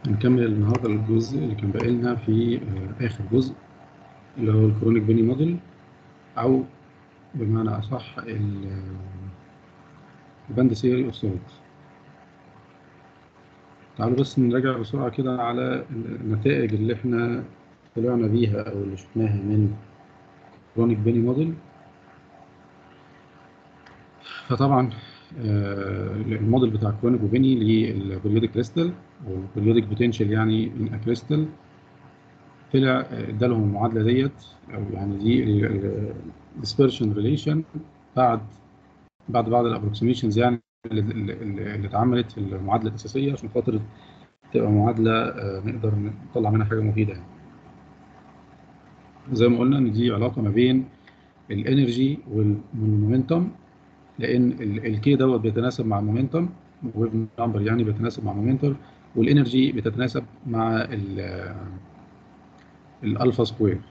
هنكمل النهارده الجزء اللي كان باقي لنا في آه، آخر جزء اللي هو الكرونيك بيني موديل أو بمعنى أصح الباند ثيوري أوف سوليدز تعالوا بس نراجع بسرعة كده على النتائج اللي احنا طلعنا بيها أو اللي شفناها من كرونيك بيني موديل فطبعا آه، الموديل بتاع كرونيك وبيني للبريودك كريستال او البريودك بوتنشال يعني من كريستال طلع آه، ادالهم المعادله ديت او يعني دي الديسبرشن ريليشن بعد بعد بعض الابروكسيميشنز يعني اللي, اللي اللي اتعملت في المعادله الاساسيه عشان خاطر تبقى معادله آه، نقدر نطلع منها حاجه مفيده يعني. زي ما قلنا ان دي علاقه ما بين الانرجي والمومنتم لان الكي دوت بيتناسب مع المومنتم ويف نمبر يعني بيتناسب مع المومنتم والانرجي بتتناسب مع الالفا سكوير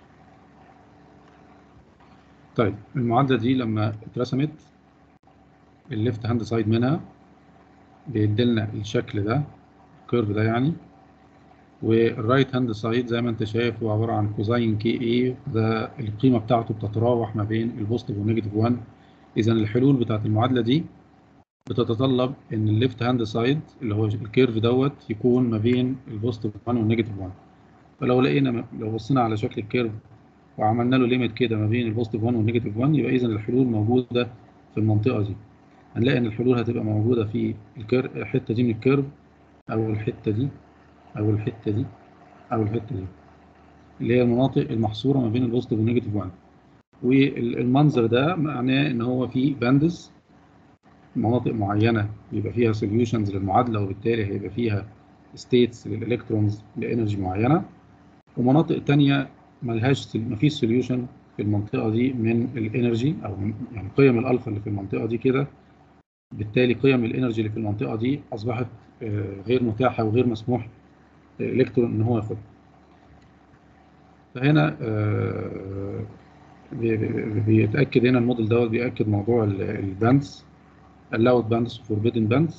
طيب المعادله دي لما اترسمت الليفت هاند سايد منها بيديلنا الشكل ده الكيرف ده يعني والرايت هاند سايد زي ما انت شايف هو عباره عن كوزاين كي اي ده القيمه بتاعته بتتراوح ما بين البوزيتيف والنيجاتيف 1 اذا الحلول بتاعت المعادله دي بتتطلب ان الليفت هاند سايد اللي هو الكيرف دوت يكون ما بين البوزيتيف 1 والنيجاتيف 1 فلو لقينا لو بصينا على شكل الكيرف وعملنا له ليميت كده ما بين البوزيتيف 1 والنيجاتيف 1 يبقى اذا الحلول موجوده في المنطقه دي هنلاقي ان الحلول هتبقى موجوده في الكيرف الحته دي من الكيرف او الحته دي او الحته دي او الحته دي اللي هي المناطق المحصوره ما بين البوزيتيف والنيجاتيف 1 والمنظر ده معناه ان هو في باندز مناطق معينه بيبقى فيها سوليوشنز للمعادله وبالتالي هيبقى فيها ستيتس للالكترونز بانرجي معينه ومناطق تانية ملهاش مفيش سوليوشن في المنطقه دي من الانرجي او من يعني قيم الالفا اللي في المنطقه دي كده بالتالي قيم الانرجي اللي في المنطقه دي اصبحت غير متاحه وغير مسموح للالكترون ان هو ياخدها فهنا بيتاكد هنا الموديل دوت بياكد موضوع الباندز allowed bands forbidden bands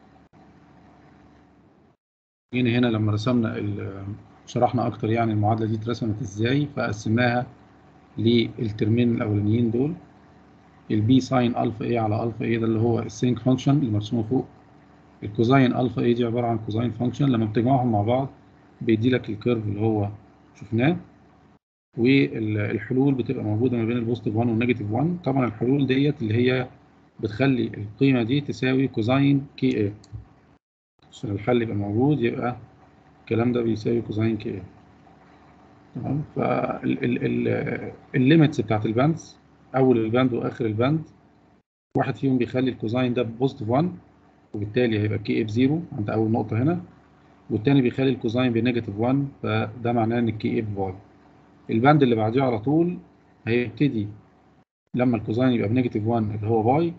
جينا هنا لما رسمنا شرحنا اكتر يعني المعادله دي اترسمت ازاي فقسمناها للترمين الاولانيين دول البي ساين الفا اي على الفا اي ده اللي هو السينك فانكشن اللي مرسومه فوق الكوزاين الفا اي دي عباره عن كوزاين فانكشن لما بتجمعهم مع بعض بيدي لك الكيرف اللي هو شفناه والحلول بتبقى موجوده ما بين البوزيتيف 1 والنيجاتيف 1 طبعا الحلول ديت اللي هي بتخلي القيمه دي تساوي كوزاين كي اي عشان الحل يبقى موجود يبقى الكلام ده بيساوي كوزاين كي اي تمام فالليميتس بتاعت الباندز اول الباند واخر الباند واحد فيهم بيخلي الكوزاين ده بوزيتيف 1 وبالتالي هيبقى كي اي بزيرو عند اول نقطه هنا والتاني بيخلي الكوزاين بنيجاتيف 1 فده معناه ان الكي اي بواي الباند اللي بعديه على طول هيبتدي لما الكوزاين يبقى بنيجاتيف 1 اللي هو باي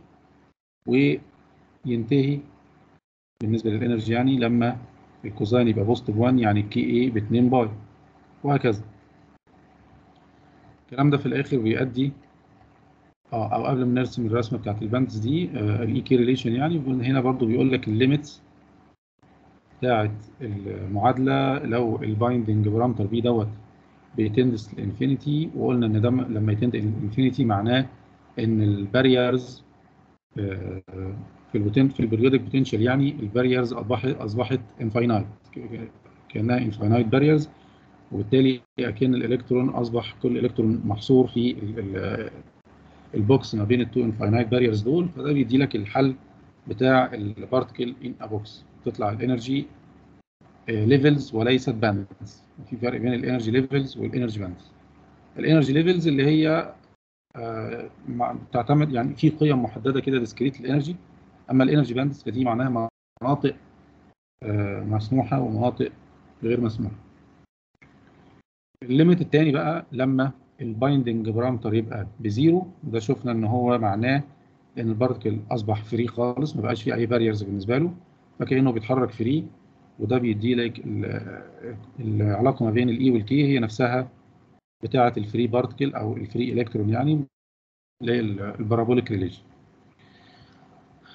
وينتهي بالنسبه للانرجي يعني لما الكوزاين يبقى بوزيتيف 1 يعني الكي اي ب 2 باي وهكذا الكلام ده في الاخر بيؤدي اه او قبل ما نرسم الرسمه بتاعت الباندز دي آه الاي كي ريليشن يعني هنا برضو بيقول لك الليميتس بتاعت المعادله لو البايندنج بارامتر بي دوت بيتندس للانفينيتي وقلنا ان ده لما يتند الانفينيتي معناه ان الباريرز في البوتنت في البريودك بوتنشال يعني الباريرز اصبحت اصبحت انفاينايت كانها انفاينايت باريرز وبالتالي اكن الالكترون اصبح كل الكترون محصور في البوكس ما بين التو انفاينايت باريرز دول فده بيدي لك الحل بتاع البارتكل ان ا بوكس تطلع الانرجي ليفلز وليست باندز في فرق بين الانرجي ليفلز والانرجي باندز الانرجي ليفلز اللي هي بتعتمد يعني في قيم محدده كده ديسكريت الانرجي اما الانرجي باندز فدي معناها مناطق مسموحه ومناطق غير مسموحه الليميت الثاني بقى لما البايندنج بارامتر يبقى بزيرو ده شفنا ان هو معناه ان البارتكل اصبح فري خالص ما بقاش فيه اي باريرز بالنسبه له فكانه بيتحرك فري وده بيدي لك العلاقه ما بين الاي والكي هي نفسها بتاعه الفري بارتكل او الفري الكترون يعني اللي هي البارابوليك ريليشن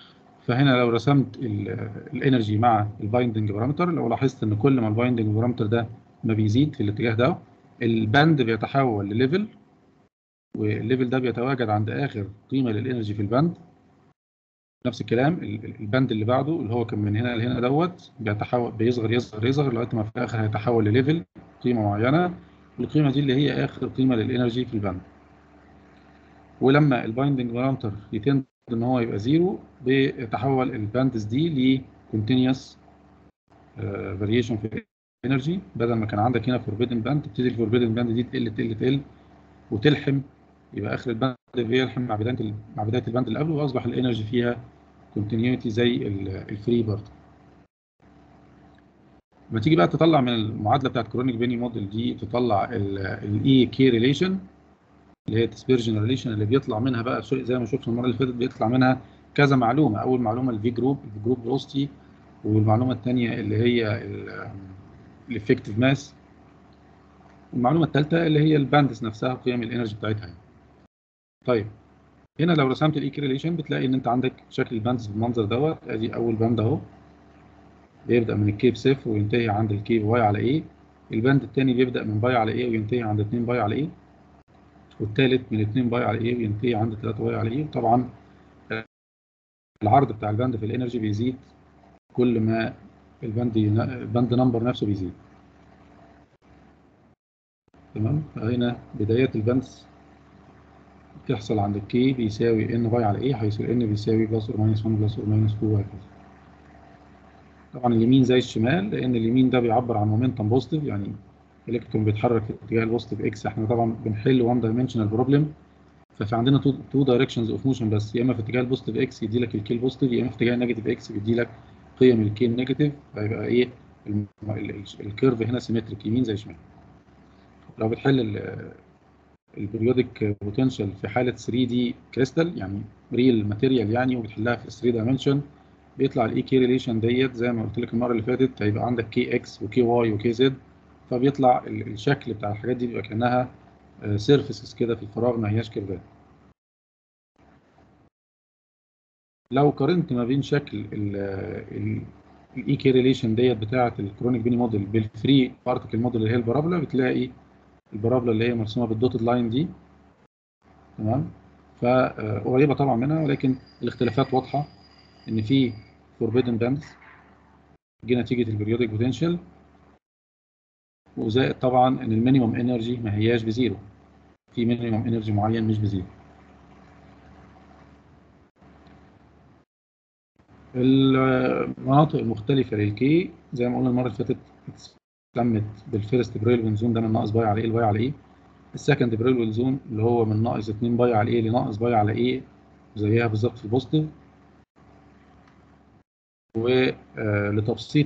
فهنا لو رسمت الانرجي مع البايندنج بارامتر لو لاحظت ان كل ما البايندنج بارامتر ده ما بيزيد في الاتجاه ده الباند بيتحول لليفل والليفل ده بيتواجد عند اخر قيمه للانرجي في الباند نفس الكلام الباند اللي بعده اللي هو كان من هنا لهنا دوت بيتحول بيصغر يصغر يصغر لغايه ما في الاخر هيتحول لليفل قيمه معينه القيمه دي اللي هي اخر قيمه للانرجي في الباند ولما البايندنج بارامتر يتند ان هو يبقى زيرو بيتحول الباندز دي ل continuous فاريشن في الانرجي بدل ما كان عندك هنا فوربيدن باند تبتدي الفوربيدن باند دي تقل تقل تقل وتلحم يبقى اخر الباند بيلحم مع بدايه مع بدايه الباند اللي قبله واصبح الانرجي فيها كونتينيوتي زي الفري برضه لما تيجي بقى تطلع من المعادله بتاعت كرونيك بيني موديل دي تطلع الاي كي ريليشن اللي هي ديسبيرجن ريليشن اللي بيطلع منها بقى زي ما شفنا المره اللي فاتت بيطلع منها كذا معلومه اول معلومه الفي جروب الفي جروب فيلوسيتي والمعلومه الثانيه اللي هي الافكتيف ماس والمعلومه الثالثه اللي هي الباندس نفسها قيم الانرجي بتاعتها يعني. طيب هنا لو رسمت الاي ريليشن بتلاقي ان انت عندك شكل الباندز بالمنظر دوت ادي اول باند اهو بيبدا من الكيب صفر وينتهي عند الكيب واي على ايه الباند الثاني بيبدا من باي على ايه وينتهي عند 2 باي على ايه والثالث من 2 باي على ايه وينتهي عند 3 باي على ايه طبعا العرض بتاع الباند في الانرجي بيزيد كل ما الباند الباند نمبر نفسه بيزيد تمام فهنا بدايات الباندز بتحصل عند الكي بيساوي ان باي على ايه حيث الان بيساوي بلس اور ماينس 1 بلس اور ماينس 2 وهكذا طبعا اليمين زي الشمال لان اليمين ده بيعبر عن مومنتم بوزيتيف يعني الكترون بيتحرك في اتجاه البوزيتيف اكس احنا طبعا بنحل 1 دايمنشنال بروبلم ففي عندنا تو دايركشنز اوف موشن بس يا اما في اتجاه البوزيتيف اكس يدي لك الكي البوزيتيف يا اما في اتجاه النيجاتيف اكس بيدي لك قيم الكي النيجاتيف فيبقى ايه الكيرف هنا سيمتريك يمين زي شمال لو بتحل البريودك بوتنشال في حاله 3 دي كريستال يعني ريل ماتيريال يعني وبتحلها في 3 دايمنشن بيطلع الاي كي ريليشن ديت زي ما قلت لك المره اللي فاتت هيبقى عندك كي اكس وكي واي وكي زد فبيطلع الشكل بتاع الحاجات دي بيبقى كانها سيرفيسز كده في الفراغ ما هياش كيرفات لو قارنت ما بين شكل الاي كي ريليشن ديت بتاعه الكرونيك بيني موديل بالفري بارتكل موديل اللي هي البارابولا بتلاقي البارابولا اللي هي مرسومه بالدوتد لاين دي تمام فقريبه طبعا منها ولكن الاختلافات واضحه ان في فوربيدن باندز دي نتيجه البريودك بوتنشال وزائد طبعا ان المينيمم انرجي ما هياش بزيرو في مينيمم انرجي معين مش بزيرو المناطق المختلفه للكي زي ما قلنا المره اللي فاتت اتسمت بالفيرست بريلوين زون ده من ناقص باي على ايه لباي على ايه السكند بريلوين زون اللي هو من ناقص 2 باي على ايه لناقص باي على ايه زيها بالظبط في البوزيتيف ولتبسيط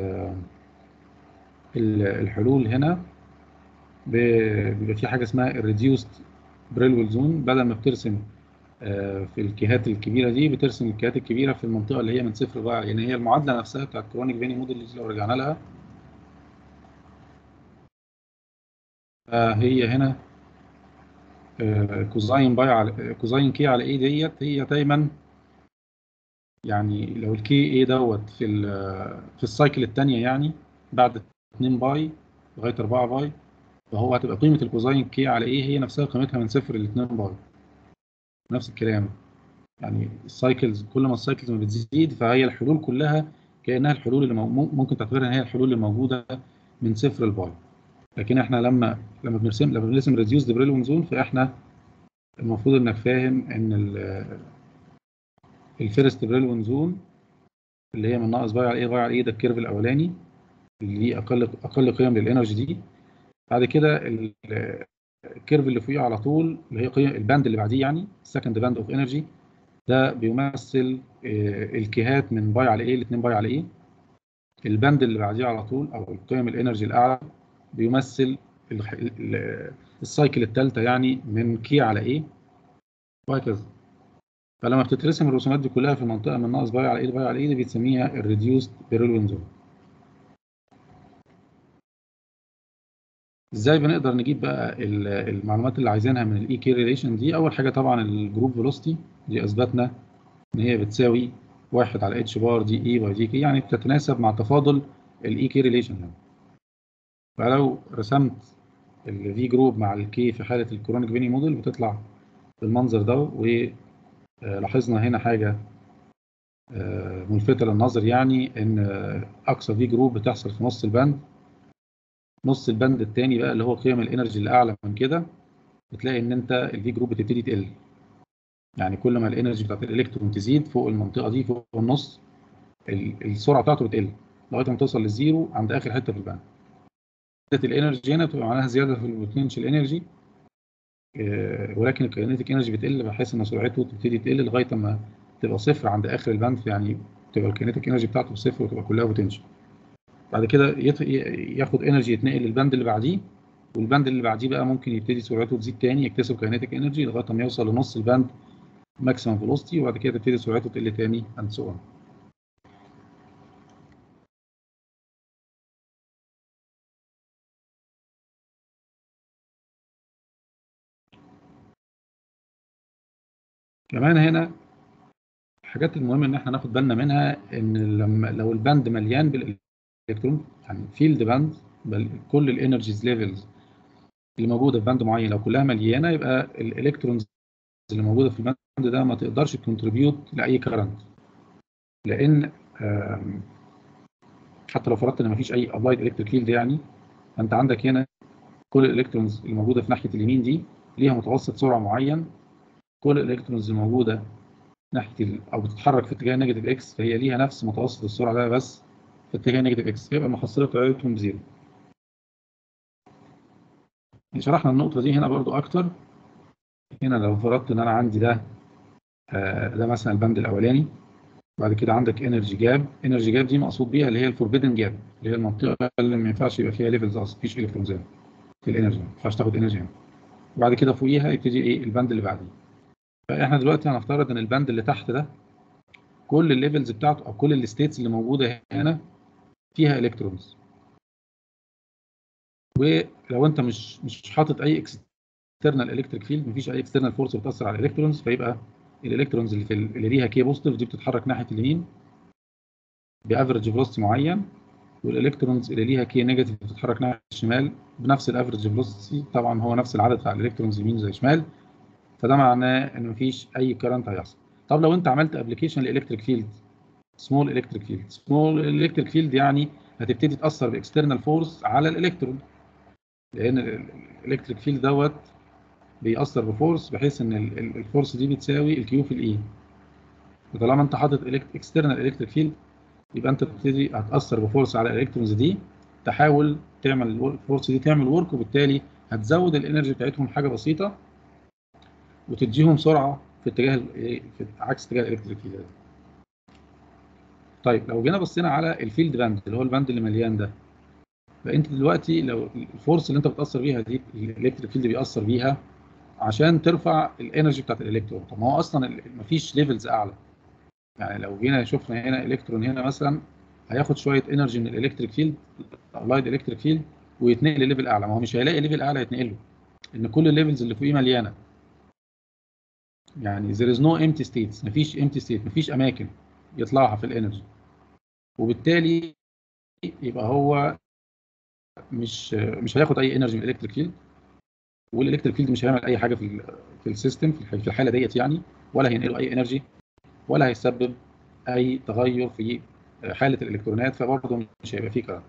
الحلول هنا بيبقى في حاجه اسمها الريديوست بريلويل زون بدل ما بترسم في الكيهات الكبيره دي بترسم الكيهات الكبيره في المنطقه اللي هي من صفر بقى يعني هي المعادله نفسها بتاعت كرونيك بيني موديل لو رجعنا لها هي هنا كوزاين باي على كوزاين كي على ايه ديت هي دايما يعني لو الكي ايه دوت في في السايكل الثانيه يعني بعد 2 باي لغايه 4 باي فهو هتبقى قيمه الكوزاين كي على ايه هي نفسها قيمتها من صفر ل 2 باي نفس الكلام يعني السايكلز كل ما السايكلز ما بتزيد فهي الحلول كلها كانها الحلول اللي ممكن تعتبرها ان هي الحلول اللي موجوده من صفر لباي لكن احنا لما لما بنرسم لما بنرسم ريديوس بريلون زون فاحنا المفروض انك فاهم ان الفيرست بريلون زون اللي هي من ناقص باي على ايه باي على ايه ده الكيرف الاولاني اللي ليه اقل اقل قيم للانرجي دي بعد كده الكيرف اللي فوقيه على طول اللي هي قيم الباند اللي بعديه يعني السكند باند اوف انرجي ده بيمثل الكيهات من باي على ايه ل 2 باي على ايه الباند اللي بعديه على طول او القيم الانرجي الاعلى بيمثل السايكل الثالثه يعني من كي على ايه وهكذا فلما بتترسم الرسومات دي كلها في المنطقه من ناقص باي على ايه باي على ايه دي بتسميها الريديوست بيرلوين زون ازاي بنقدر نجيب بقى المعلومات اللي عايزينها من الاي كي ريليشن دي اول حاجه طبعا الجروب فيلوسيتي دي اثبتنا ان هي بتساوي واحد على اتش بار دي اي باي دي كي يعني بتتناسب مع تفاضل الاي كي ريليشن يعني فلو رسمت الفي جروب مع الكي في حاله الكرونيك فيني موديل بتطلع بالمنظر ده ولاحظنا هنا حاجه ملفتة للنظر يعني ان اقصى في جروب بتحصل في نص البند نص البند الثاني بقى اللي هو قيم الانرجي اللي اعلى من كده بتلاقي ان انت الفي جروب بتبتدي تقل يعني كل ما الانرجي بتاعت الالكترون تزيد فوق المنطقه دي فوق النص السرعه بتاعته بتقل لغايه ما توصل للزيرو عند اخر حته في البند زياده الانرجي هنا بتبقى معناها زياده في البوتنشال انرجي ولكن الكاينيتيك انرجي بتقل بحيث ان سرعته تبتدي تقل لغايه ما تبقى صفر عند اخر البند يعني تبقى الكينيتيك انرجي بتاعته صفر وتبقى كلها بوتنشال بعد كده ياخد انرجي يتنقل للبند اللي بعديه والبند اللي بعديه بقى ممكن يبتدي سرعته تزيد تاني يكتسب كاينيتيك انرجي لغايه ما يوصل لنص البند ماكسيمم فيلوسيتي وبعد كده تبتدي سرعته تقل تاني اند سو اون كمان هنا الحاجات المهمة إن إحنا ناخد بالنا منها إن لما لو الباند مليان بالإلكترون يعني فيلد باند بل كل الإنرجيز ليفلز اللي موجودة في باند معين لو كلها مليانة يبقى الإلكترونز اللي موجودة في الباند ده ما تقدرش تكونتريبيوت لأي كرنت لأن حتى لو فرضت إن مفيش أي أبلايد إلكتريك فيلد يعني فأنت عندك هنا كل الإلكترونز اللي موجودة في ناحية اليمين دي ليها متوسط سرعة معين كل الإلكترونز الموجودة ناحيه ال... او بتتحرك في اتجاه نيجاتيف اكس فهي ليها نفس متوسط السرعه ده بس في اتجاه نيجاتيف اكس فيبقى المحصله بتاعتهم بزيرو. شرحنا النقطه دي هنا برضو اكتر هنا لو فرضت ان انا عندي ده آه ده مثلا البند الاولاني بعد كده عندك انرجي جاب انرجي جاب دي مقصود بيها اللي هي الفوربيدن جاب اللي هي المنطقه اللي ما ينفعش يبقى فيها ليفلز اصلا مفيش الكترونز في الانرجي ما ينفعش تاخد انرجي هنا وبعد كده فوقيها يبتدي ايه البند اللي بعديه فاحنا دلوقتي هنفترض ان البند اللي تحت ده كل الليفلز بتاعته او كل الستيتس اللي موجوده هنا فيها الكترونز ولو انت مش مش حاطط اي اكسترنال الكتريك فيلد مفيش اي اكسترنال فورس بتاثر على الالكترونز فيبقى الالكترونز اللي في اللي ليها كي بوزيتيف دي بتتحرك ناحيه اليمين بافرج فيلوسيتي معين والالكترونز اللي ليها كي نيجاتيف بتتحرك ناحيه الشمال بنفس الافرج فيلوسيتي طبعا هو نفس العدد بتاع الالكترونز يمين زي شمال فده معناه ان مفيش اي كرنت هيحصل طب لو انت عملت ابلكيشن لالكتريك فيلد سمول الكتريك فيلد سمول الكتريك فيلد يعني هتبتدي تاثر باكسترنال فورس على الالكترون لان الالكتريك فيلد دوت بيأثر بفورس بحيث ان الفورس دي بتساوي الكيو في الاي وطالما انت حاطط اكسترنال الكتريك فيلد يبقى انت بتبتدي هتاثر بفورس على الالكترونز دي تحاول تعمل الفورس دي تعمل ورك وبالتالي هتزود الانرجي بتاعتهم حاجه بسيطه وتديهم سرعه في اتجاه في عكس اتجاه الالكتريك فيلد طيب لو جينا بصينا على الفيلد باند اللي هو الباند اللي مليان ده فانت دلوقتي لو الفورس اللي انت بتاثر بيها دي الالكتريك فيلد بيأثر بيها عشان ترفع الانرجي بتاعت الالكترون طب ما هو اصلا مفيش ليفلز اعلى يعني لو جينا شفنا هنا الكترون هنا مثلا هياخد شويه انرجي من الالكتريك فيلد ابلايد الكتريك فيلد ويتنقل لليفل اعلى ما هو مش هيلاقي ليفل اعلى يتنقل له ان كل الليفلز اللي فوقيه مليانه يعني there is no empty states مفيش empty state مفيش اماكن يطلعها في الانرجي وبالتالي يبقى هو مش مش هياخد اي انرجي من الالكتريك فيلد والالكتريك فيلد مش هيعمل اي حاجه في في السيستم في الحاله ديت يعني ولا هينقله اي انرجي ولا هيسبب اي تغير في حاله الالكترونات فبرضه مش هيبقى فيه كلام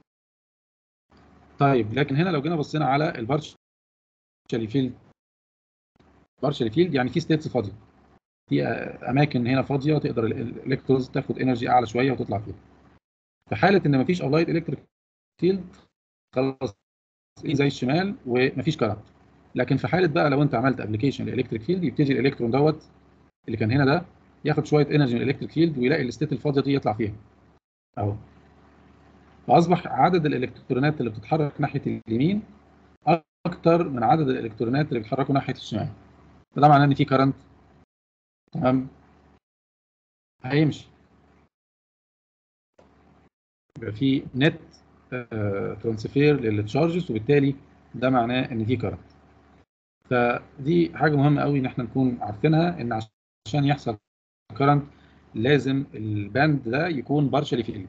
طيب لكن هنا لو جينا بصينا على البارشالي فيلد بارشالي فيلد يعني في ستيتس فاضيه في اماكن هنا فاضيه تقدر الالكترونز تاخد انرجي اعلى شويه وتطلع فيها في حاله ان مفيش ابلايد الكتريك فيلد خلاص زي الشمال ومفيش كرنت لكن في حاله بقى لو انت عملت ابلكيشن للالكتريك فيلد يبتدي الالكترون دوت اللي كان هنا ده ياخد شويه انرجي من الالكتريك فيلد ويلاقي الستيت الفاضيه دي يطلع فيها اهو فاصبح عدد الالكترونات اللي بتتحرك ناحيه اليمين اكتر من عدد الالكترونات اللي بيتحركوا ناحيه الشمال فده معناه ان في كرنت تمام هيمشي يبقى في نت ترانسفير للتشارجز وبالتالي ده معناه ان في كرنت فدي حاجه مهمه قوي ان احنا نكون عارفينها ان عشان يحصل كرنت لازم الباند ده يكون بارشلي فيلد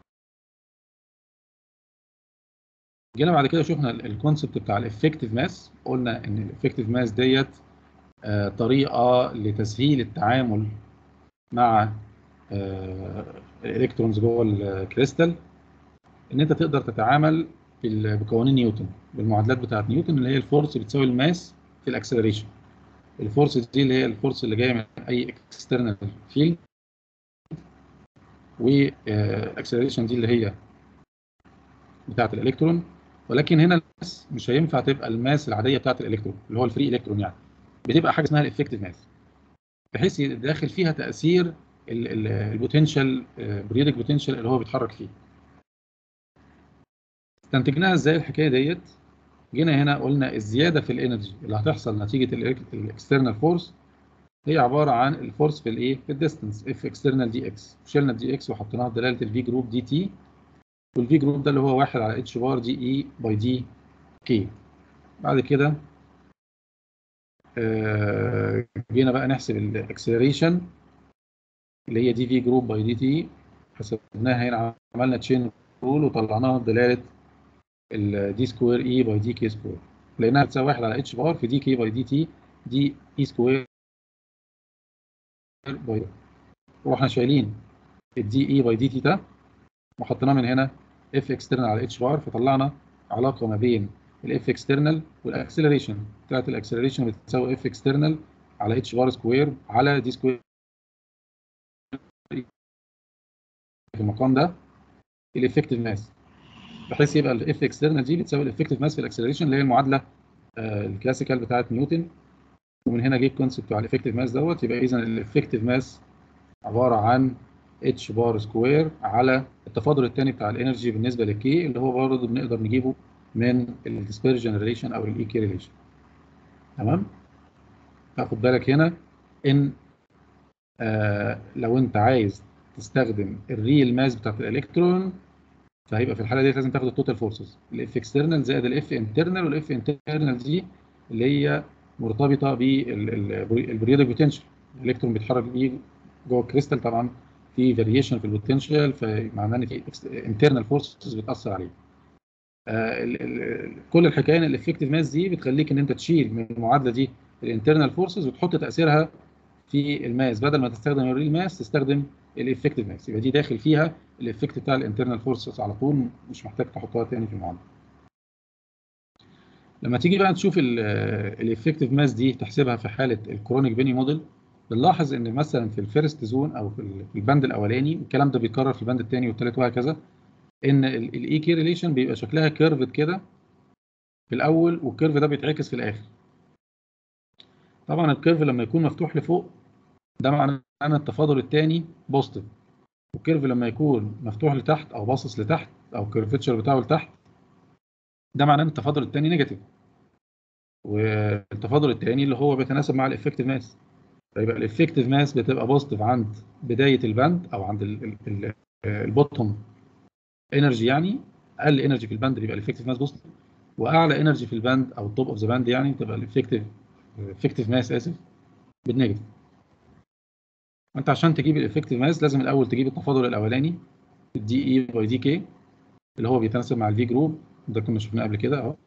جينا بعد كده شفنا الكونسبت بتاع الافكتيف ماس قلنا ان الافكتيف ماس ديت آه، طريقه لتسهيل التعامل مع الالكترونز جوه الكريستال ان انت تقدر تتعامل بال- بقوانين نيوتن بالمعادلات بتاعه نيوتن اللي هي الفورس بتساوي الماس في الاكسلريشن الفورس دي اللي هي الفورس اللي جايه من اي اكسترنال فيلد والاكسلريشن دي اللي هي بتاعه الالكترون ولكن هنا الماس مش هينفع تبقى الماس العاديه بتاعه الالكترون اللي هو الفري الكترون يعني بتبقى حاجه اسمها الافكتيف ماس بحيث داخل فيها تاثير البوتنشال بريودك بوتنشال اللي هو بيتحرك فيه استنتجناها ازاي الحكايه ديت جينا هنا قلنا الزياده في الانرجي اللي هتحصل نتيجه الاكسترنال فورس هي عباره عن الفورس في الايه في الديستنس اف اكسترنال دي اكس شلنا الدي اكس وحطيناها بدلاله الفي جروب دي تي والفي جروب ده اللي هو 1 على اتش بار دي اي باي دي كي بعد كده آه، جينا بقى نحسب الاكسلريشن اللي هي دي في جروب باي دي تي حسبناها هنا عملنا تشين رول وطلعناها بدلاله الدي سكوير اي باي دي كي سكوير لانها بتساوي 1 على اتش بار في دي كي باي دي تي دي اي سكوير باي واحنا شايلين الدي اي باي دي تي ده وحطيناه من هنا اف اكسترنال على اتش بار فطلعنا علاقه ما بين الاف اكسترنال والاكسلريشن بتاعت الاكسلريشن بتساوي اف اكسترنال على اتش بار سكوير على دي سكوير في المقام ده الافكتيف ماس بحيث يبقى الاف اكسترنال دي بتساوي الافكتيف ماس في الاكسلريشن اللي هي المعادله آه، الكلاسيكال بتاعت نيوتن ومن هنا جه الكونسيبت بتاع الافكتيف ماس دوت يبقى اذا الافكتيف ماس عباره عن اتش بار سكوير على التفاضل الثاني بتاع الانرجي بالنسبه للكي اللي هو برضه بنقدر نجيبه من الديسبيرجن ريليشن او الاي كي ريليشن تمام تاخد بالك هنا ان آه لو انت عايز تستخدم الريل ماس بتاعت الالكترون فهيبقى في الحاله دي لازم تاخد التوتال فورسز الاف اكسترنال زائد الاف انترنال والاف انترنال دي اللي هي مرتبطه بالبريودك بوتنشال الالكترون بيتحرك بيه جوه الكريستال طبعا في فاريشن في البوتنشال فمعناه ان في انترنال فورسز بتاثر عليه آه، ال- ال- كل الحكايه ان الافكتيف ماس دي بتخليك ان انت تشيل من المعادله دي الانترنال فورسز وتحط تاثيرها في الماس بدل ما تستخدم الريل ماس تستخدم الافكتيف ماس يبقى دي داخل فيها الافكت بتاع الانترنال فورسز على طول مش محتاج تحطها تاني في المعادله لما تيجي بقى تشوف الافكتيف ماس دي تحسبها في حاله الكرونيك بيني موديل بنلاحظ ان مثلا في الفيرست زون او في ال- في البند الاولاني الكلام ده بيتكرر في البند الثاني والثالث وهكذا ان الاي كي ريليشن بيبقى شكلها كيرفد كده في الاول والكيرف ده بيتعكس في الاخر طبعا الكيرف لما يكون مفتوح لفوق ده معناه ان التفاضل الثاني بوزيتيف والكيرف لما يكون مفتوح لتحت او باصص لتحت او الكيرفتشر بتاعه لتحت ده معناه ان التفاضل الثاني نيجاتيف والتفاضل الثاني اللي هو بيتناسب مع الافكتيف ماس فيبقى الافكتيف ماس بتبقى بوزيتيف عند بدايه الباند او عند البوتوم انرجي يعني اقل انرجي في الباند بيبقى الافكتيف ماس بوزيتيف واعلى انرجي في الباند او التوب اوف ذا باند يعني بتبقى الافكتيف افكتيف ماس اسف بالنيجاتيف انت عشان تجيب الافكتيف ماس لازم الاول تجيب التفاضل الاولاني دي اي باي دي كي اللي هو بيتناسب مع الفي جروب ده كنا شفناه قبل كده اهو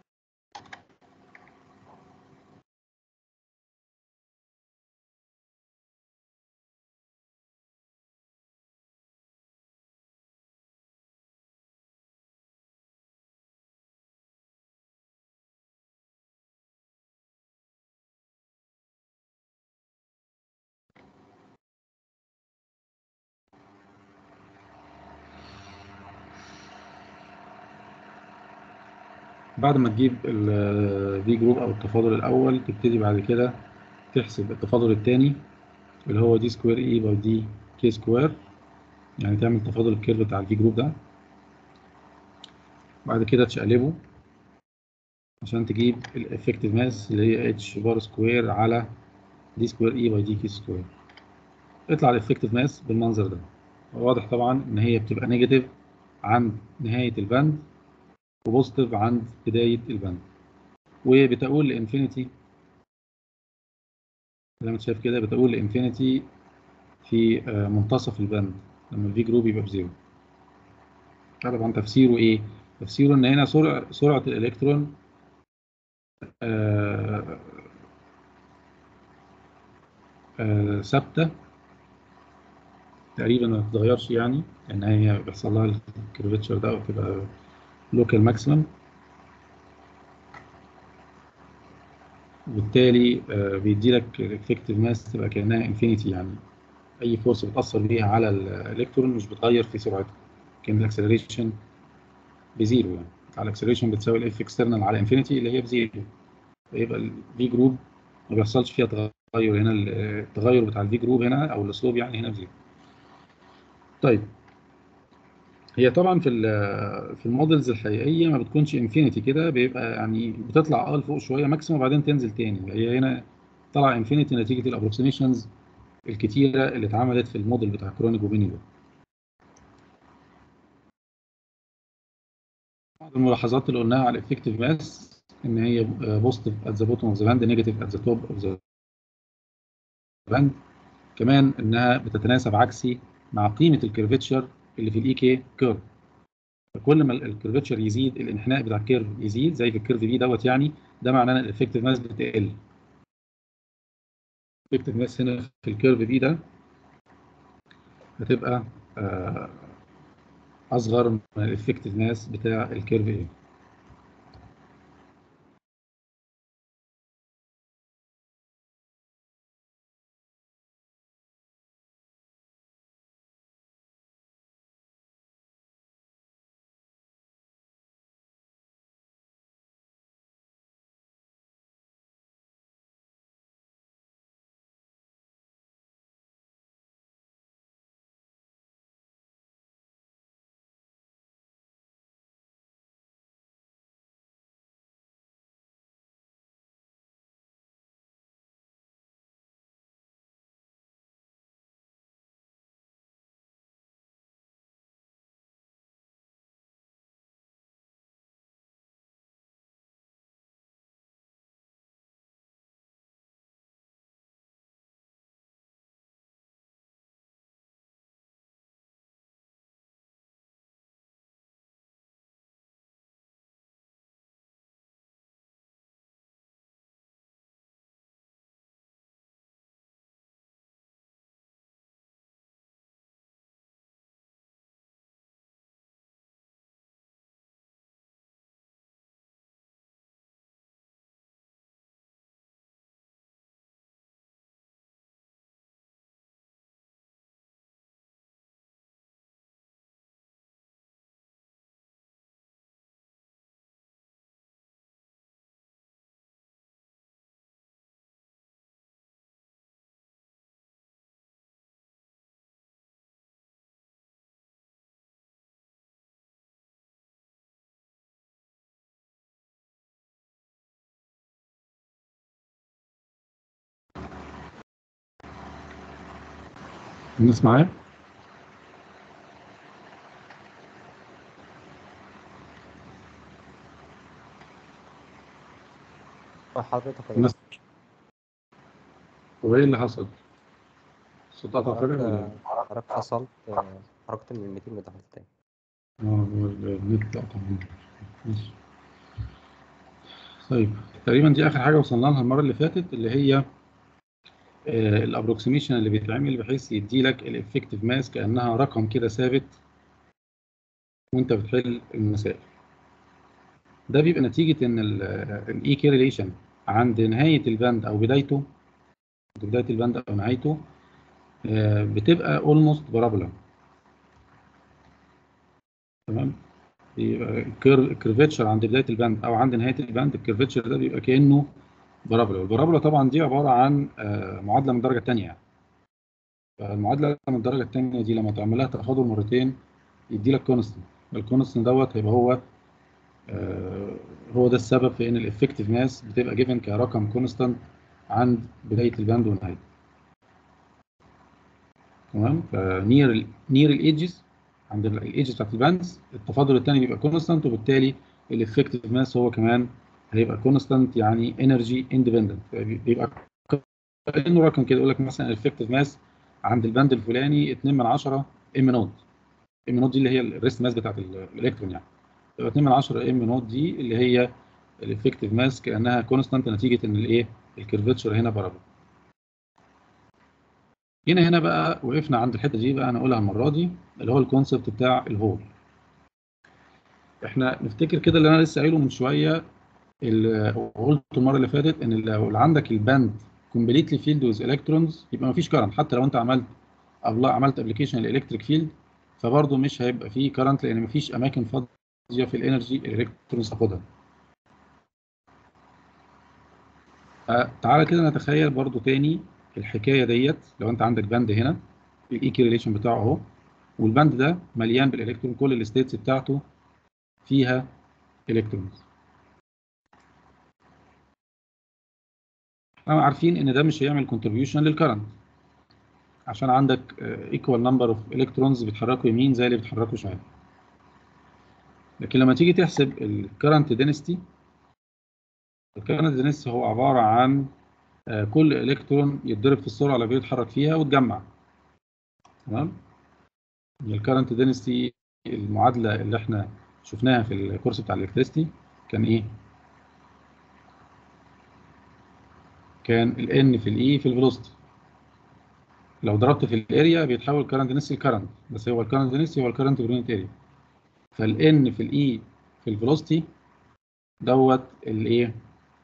بعد ما تجيب الفي جروب او التفاضل الاول تبتدي بعد كده تحسب التفاضل الثاني اللي هو دي سكوير اي باي دي كي سكوير يعني تعمل تفاضل الكيرف بتاع الفي جروب ده بعد كده تشقلبه عشان تجيب الافكتيف ماس اللي هي اتش بار سكوير على دي سكوير اي باي دي كي سكوير يطلع الافكتيف ماس بالمنظر ده واضح طبعا ان هي بتبقى نيجاتيف عند نهاية البند وبوزيتيف عند بداية البند وبتقول لانفينيتي زي ما انت شايف كده بتقول لانفينيتي في آه، منتصف البند لما الفي جروب يبقى بزيرو طبعا تفسيره ايه تفسيره ان هنا سرعه سرعه الالكترون آه، آه، ثابته تقريبا ما بتتغيرش يعني لان هي بيحصل لها الكيرفتشر ده وتبقى لوكال ماكسيمم وبالتالي آه، بيدي لك الافكتيف ماس تبقى كانها انفينيتي يعني اي فورس بتاثر بيها على الالكترون مش بتغير في سرعته كان الاكسلريشن بزيرو يعني الاكسلريشن بتساوي الاف اكسترنال على انفينيتي اللي هي بزيرو فيبقى الفي جروب ما بيحصلش فيها تغير هنا التغير بتاع الفي جروب هنا او السلوب يعني هنا بزيرو طيب هي طبعا في في المودلز الحقيقيه ما بتكونش انفينيتي كده بيبقى يعني بتطلع اه لفوق شويه ماكسيموم وبعدين تنزل تاني هي هنا طلع انفينيتي نتيجه الابروكسيميشنز الكتيره اللي اتعملت في الموديل بتاع كرونيك وبيني ده بعض الملاحظات اللي قلناها على الافكتيف ماس ان هي بوزيتيف ات ذا بوتوم اوف ذا باند نيجاتيف ات ذا توب اوف ذا باند كمان انها بتتناسب عكسي مع قيمه الكيرفتشر اللي في الاي كي كيرف فكل ما الكيرفتشر يزيد الانحناء بتاع الكيرف يزيد زي في الكيرف بي دوت يعني ده معناه ان الافكتيف ماس بتقل الافكتيف ماس هنا في الكيرف بي ده هتبقى آه اصغر من الافكتيف ماس بتاع الكيرف ايه الناس معايا؟ حضرتك يا الناس هو ايه اللي حصل؟ الصوت قطع فجأة ولا حضرتك حضرتك فصلت آه، خرجت من الميتنج ودخلت تاني اه هو النت قطع مني. ماشي طيب تقريبا دي اخر حاجه وصلنا لها المره اللي فاتت اللي هي الابروكسيميشن اللي بيتعمل بحيث يدي لك الافكتيف ماس كانها رقم كده ثابت وانت بتحل المسائل ده بيبقى نتيجه ان الاي كي ريليشن عند نهايه الباند او بدايته عند بدايه الباند او نهايته آه، بتبقى اولموست بارابولا تمام بيبقى الكيرفتشر عند بدايه الباند او عند نهايه الباند الكيرفتشر ده بيبقى كانه بارابولا والبارابولا طبعا دي عباره عن آه، معادله من الدرجه الثانيه يعني فالمعادله من الدرجه الثانيه دي لما تعمل لها تفاضل مرتين يدي لك كونستنت الكونستنت دوت هيبقى هو آه، هو ده السبب في ان الافكتيف ماس بتبقى جيفن كرقم كونستنت عند بدايه الباند ونهايته تمام فنير نير الايدجز عند الايدجز بتاعت الباندز التفاضل الثاني بيبقى كونستنت وبالتالي الافكتيف ماس هو كمان هيبقى كونستنت يعني انرجي اندبندنت بيبقى كانه رقم كده يقول لك مثلا الافكتيف ماس عند البند الفلاني 2 من 10 ام نود ام نود دي اللي هي الريست ماس بتاعت ال- الالكترون يعني يبقى 2 من 10 ام نود دي اللي هي الافكتيف ماس كانها كونستانت نتيجه ان الايه الكيرفتشر هنا بارابول هنا هنا بقى وقفنا عند الحته دي بقى هنقولها المره دي اللي هو الكونسبت بتاع الهول احنا نفتكر كده اللي انا لسه قايله من شويه اللي قلته المره اللي فاتت ان لو عندك الباند كومبليتلي فيلد ويز الكترونز يبقى مفيش كرنت حتى لو انت عملت أبلا عملت ابلكيشن الالكتريك فيلد فبرضه مش هيبقى فيه كرنت لان مفيش اماكن فاضيه في الانرجي الالكترونز تاخدها تعالى كده نتخيل برضه تاني الحكايه ديت لو انت عندك باند هنا الايكي ريليشن بتاعه اهو والباند ده مليان بالالكترون كل الستيتس بتاعته فيها الكترونز احنا عارفين ان ده مش هيعمل كونتريبيوشن للكرنت عشان عندك ايكوال نمبر اوف الكترونز بيتحركوا يمين زي اللي بيتحركوا شمال لكن لما تيجي تحسب الكرنت دينستي الكرنت دينستي هو عباره عن آه، كل الكترون يتضرب في السرعه اللي بيتحرك فيها وتجمع تمام الكرنت دينستي المعادله اللي احنا شفناها في الكورس بتاع الالكتريستي كان ايه كان ال N في ال E في الفيلوسيتي لو ضربت في الاريا بيتحول الكرنت دينستي لكرنت بس هو الكرنت دينستي هو الكرنت بير يونت اريا فال N في ال E في الفيلوسيتي دوت الايه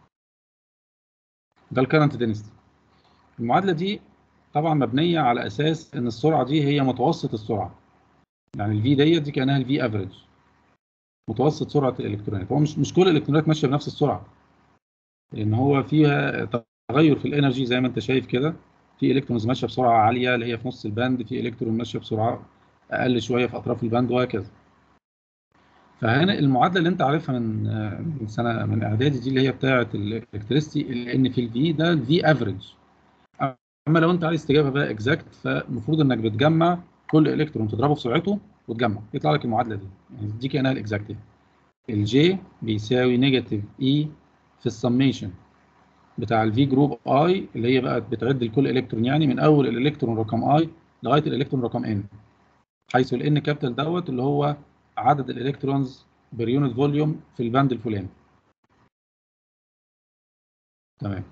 ده الكرنت دينستي المعادله دي طبعا مبنيه على اساس ان السرعه دي هي متوسط السرعه يعني الفي ديت دي كانها الفي افريج متوسط سرعه الالكترونات هو مش مش كل الالكترونات ماشيه بنفس السرعه لان هو فيها تغير في الانرجي زي ما انت شايف كده في الكترونز ماشيه بسرعه عاليه اللي هي في نص الباند في الكترون ماشيه بسرعه اقل شويه في اطراف الباند وهكذا فهنا المعادله اللي انت عارفها من من سنه من اعدادي دي اللي هي بتاعه الالكتريستي اللي ان في الفي ده الفي افريج اما لو انت عايز تجيبها بقى اكزاكت فالمفروض انك بتجمع كل الكترون تضربه في سرعته وتجمع يطلع لك المعادله دي يعني دي كانها الاكزاكت الجي بيساوي نيجاتيف اي في السميشن بتاع الفي جروب اي اللي هي بقى بتعد لكل الكترون يعني من اول الالكترون رقم اي لغايه الالكترون رقم ان حيث الان كابيتال دوت اللي هو عدد الالكترونز بير يونت فوليوم في الباند الفلاني تمام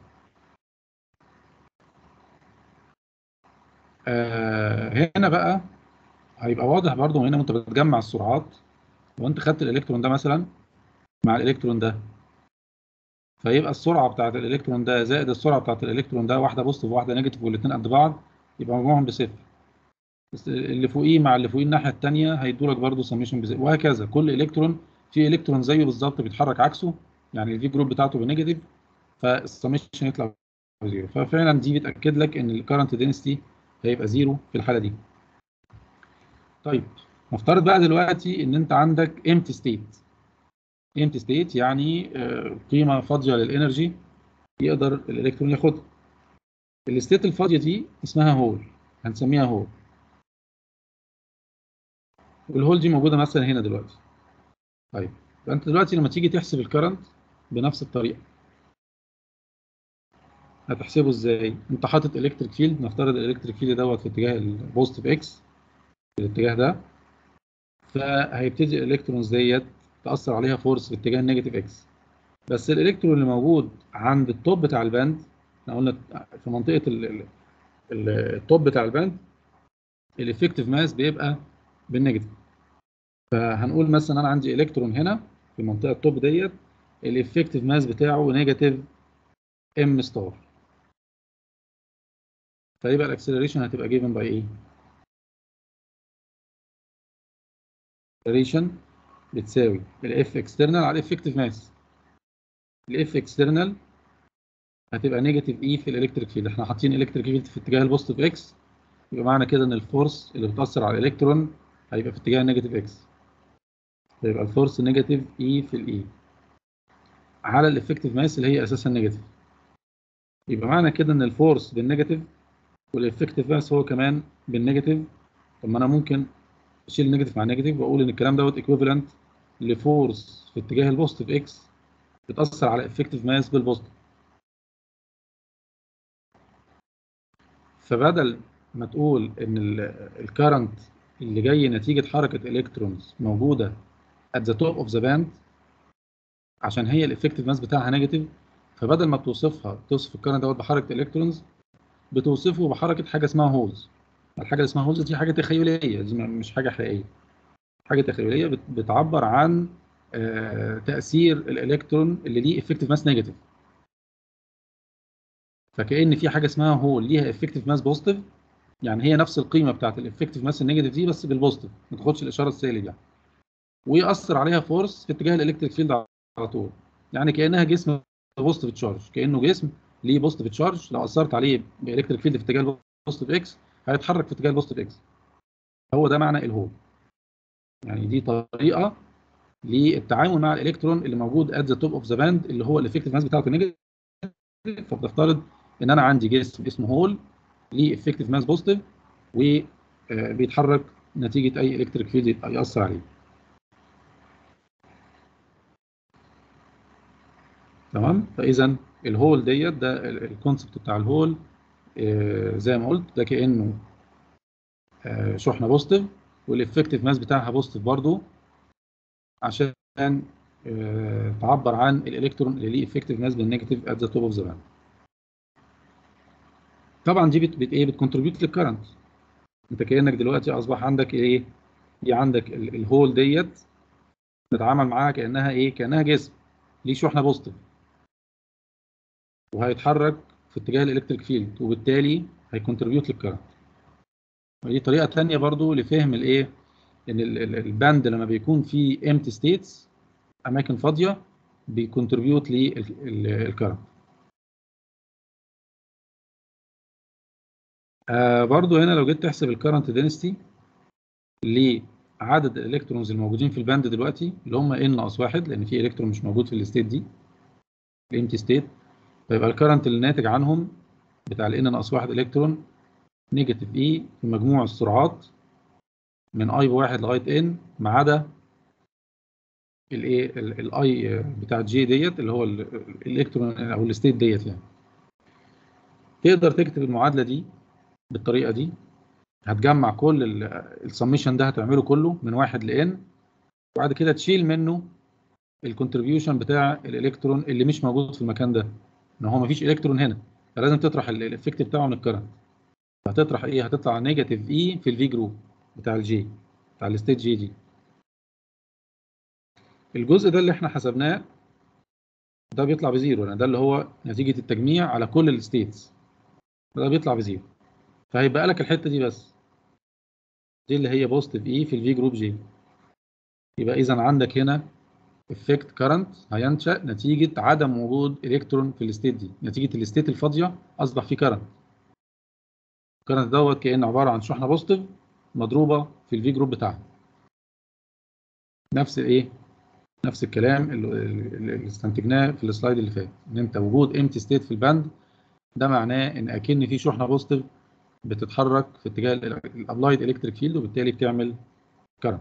آه هنا بقى هيبقى واضح برضو هنا وانت بتجمع السرعات لو انت خدت الالكترون ده مثلا مع الالكترون ده فيبقى السرعه بتاعت الالكترون ده زائد السرعه بتاعت الالكترون ده واحده بوزيتيف وواحده نيجاتيف والاثنين قد بعض يبقى مجموعهم بصفر بس اللي فوقيه مع اللي فوقيه الناحيه الثانيه هيدوا لك برضه سميشن بصفر وهكذا كل الكترون في الكترون زيه بالظبط بيتحرك عكسه يعني الفي جروب بتاعته بنيجاتيف فالسميشن يطلع زيرو ففعلا دي بتاكد لك ان الكرنت دينستي هيبقى زيرو في الحاله دي طيب نفترض بقى دلوقتي ان انت عندك امتي ستيت امتي ستيت يعني قيمه فاضيه للانرجي يقدر الالكترون ياخدها الستيت الفاضيه دي اسمها هول هنسميها هول والهول دي موجوده مثلا هنا دلوقتي طيب فانت دلوقتي لما تيجي تحسب الكرنت بنفس الطريقه هتحسبه ازاي انت حاطط الكتريك فيلد نفترض الالكتريك فيلد دوت في اتجاه البوزيتيف اكس في الاتجاه ده فهيبتدي الالكترونز ديت تاثر عليها فورس في اتجاه النيجاتيف اكس بس الالكترون اللي موجود عند التوب بتاع الباند احنا قلنا في منطقه ال ال التوب بتاع الباند الافكتيف ماس بيبقى بالنيجاتيف فهنقول مثلا انا عندي الكترون هنا في المنطقه التوب ديت الافكتيف ماس بتاعه نيجاتيف ام ستار فيبقى الاكسلريشن هتبقى جيفن باي ايه الاكسلريشن بتساوي الاف اكسترنال على الافكتيف ماس الاف اكسترنال هتبقى نيجاتيف اي في الالكتريك فيلد احنا حاطين الكتريك فيلد في اتجاه البوزيتيف اكس يبقى معنى كده ان الفورس اللي بتاثر على الالكترون هيبقى في اتجاه النيجاتيف اكس فيبقى الفورس نيجاتيف اي في الاي على الافكتيف ماس اللي هي اساسا نيجاتيف يبقى معنى كده ان الفورس بالنيجاتيف والافكتيف ماس هو كمان بالنيجاتيف طب ما انا ممكن اشيل النيجاتيف مع النيجاتيف واقول ان الكلام دوت ايكويفالنت لفورس في اتجاه البوزيتيف اكس بتاثر على افكتيف ماس بالبوزيتيف فبدل ما تقول ان الكرنت اللي جاي نتيجه حركه الكترونز موجوده at the top of the band عشان هي الافكتيف ماس بتاعها نيجاتيف فبدل ما بتوصفها توصف الكرنت دوت بحركه الالكترونز بتوصفه بحركه حاجه اسمها هولز الحاجه اللي اسمها هولز دي حاجه تخيليه دي مش حاجه حقيقيه حاجه تخيليه بت- بتعبر عن آه، تاثير الالكترون اللي ليه افكتيف ماس نيجاتيف فكأن في حاجه اسمها هول ليها افكتيف ماس بوزيتيف يعني هي نفس القيمه بتاعت الافكتيف ماس النيجاتيف دي بس بالبوزيتيف ما تاخدش الاشاره السالب يعني ويأثر عليها فورس في اتجاه الالكتريك فيلد على طول يعني كأنها جسم بوزيتيف تشارج كأنه جسم ليه بوزيتيف تشارج لو أثرت عليه بإلكتريك فيلد في اتجاه البوزيتيف اكس هيتحرك في اتجاه البوزيتيف اكس هو ده معنى الهول يعني دي طريقه للتعامل مع الالكترون اللي موجود ات ذا توب اوف ذا باند اللي هو الافكتيف ماس بتاعته نيجاتيف فبنفترض ان انا عندي جسم اسمه هول ليه افكتيف ماس بوزيتيف وبيتحرك نتيجه اي الكتريك فيلد ياثر عليه تمام فاذا الهول ديت ده الكونسبت بتاع الهول آه، زي ما قلت ده كانه آه، شحنه بوزيتيف والافكتيف ماس بتاعها بوزيتيف برضو عشان آه، تعبر عن الالكترون اللي ليه افكتيف ماس بالنيجاتيف ات ذا توب اوف ذا باند طبعا دي بت, بت ايه بتكونتريبيوت للكرنت انت كانك دلوقتي اصبح عندك ايه دي عندك ال- الهول ديت بتتعامل معاها كانها ايه كانها جسم ليه شحنه بوزيتيف وهيتحرك في اتجاه الالكتريك فيلد وبالتالي هيكونتريبيوت للكرنت ودي طريقه ثانيه برضو لفهم الايه ان ال- ال- الباند لما بيكون فيه امتي ستيتس اماكن فاضيه بيكونتريبيوت للكرنت آه برضو هنا لو جيت تحسب الكرنت دينستي لعدد الالكترونز الموجودين في الباند دلوقتي اللي هم ان ناقص واحد لان في الكترون مش موجود في الستيت دي الامتي ستيت فيبقى الكرنت اللي ناتج عنهم بتاع الان ناقص واحد الكترون نيجاتيف اي في مجموع السرعات من اي بواحد لغايه ان ما عدا الايه الاي بتاع جي ديت اللي هو ال- الالكترون او الستيت ديت يعني تقدر تكتب المعادله دي بالطريقه دي هتجمع كل السميشن ده هتعمله كله من واحد لان وبعد كده تشيل منه الكونتريبيوشن بتاع الالكترون اللي مش موجود في المكان ده ان هو مفيش الكترون هنا فلازم تطرح الافكت بتاعه من الكرنت هتطرح ايه هتطلع نيجاتيف اي في الفي جروب بتاع الجي بتاع الستيت جي دي الجزء ده اللي احنا حسبناه ده بيطلع بزيرو يعني ده اللي هو نتيجة التجميع على كل الستيتس ده بيطلع بزيرو فهيبقى لك الحتة دي بس دي اللي هي بوزيتيف اي في الفي جروب جي يبقى اذا عندك هنا افكت كرنت هينشأ نتيجة عدم وجود الكترون في الستيت دي نتيجة الستيت الفاضية اصبح في كرنت الكرنت دوت كأنه عبارة عن شحنة بوزيتيف مضروبة في الفي جروب بتاعها نفس الايه نفس الكلام اللي اللي استنتجناه في السلايد اللي فات ان انت وجود امتي ستيت في الباند ده معناه ان اكن في شحنه بوزيتيف بتتحرك في اتجاه الابلايد الكتريك فيلد وبالتالي بتعمل كرنت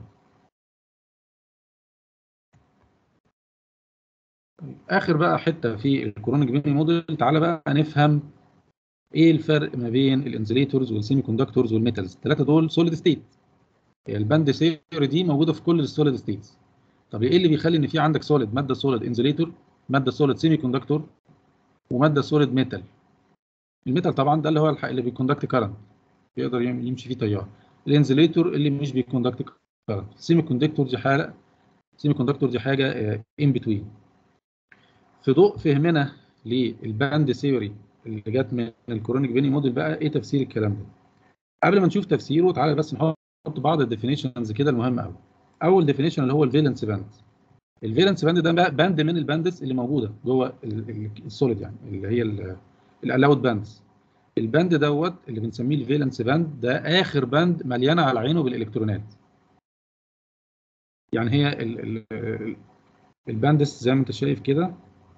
اخر بقى حته في الكورونيك بيني موديل تعالى بقى نفهم ايه الفرق ما بين الانسوليتورز والسيمي كوندكتورز والميتالز الثلاثه دول سوليد ستيت الباند ثيوري دي موجوده في كل السوليد ستيتس طب ايه اللي بيخلي ان في عندك سوليد ماده سوليد انسوليتور ماده سوليد سيمي كوندكتور وماده سوليد ميتال الميتال طبعا ده اللي هو الح- اللي بيكوندكت كارنت يقدر يم- يمشي فيه تيار الانسوليتور اللي مش بيكوندكت كارنت السيمي كوندكتور دي حاجه السيمي كوندكتور دي حاجه ان بتوين في ضوء فهمنا للباند ثيوري اللي جت من الكورونيك بيني موديل بقى ايه تفسير الكلام ده قبل ما نشوف تفسيره تعالى بس نحط بعض الديفينيشنز كده المهمه قوي اول ديفينيشن اللي هو الفالنس باند الفالنس باند ده بقى باند من الباندز اللي موجوده جوه ال- ال- السوليد يعني اللي هي الالاود باندز الباند دوت اللي بنسميه الفالنس باند ده اخر باند مليانه على عينه بالالكترونات يعني هي ال ال الباندس زي ما انت شايف كده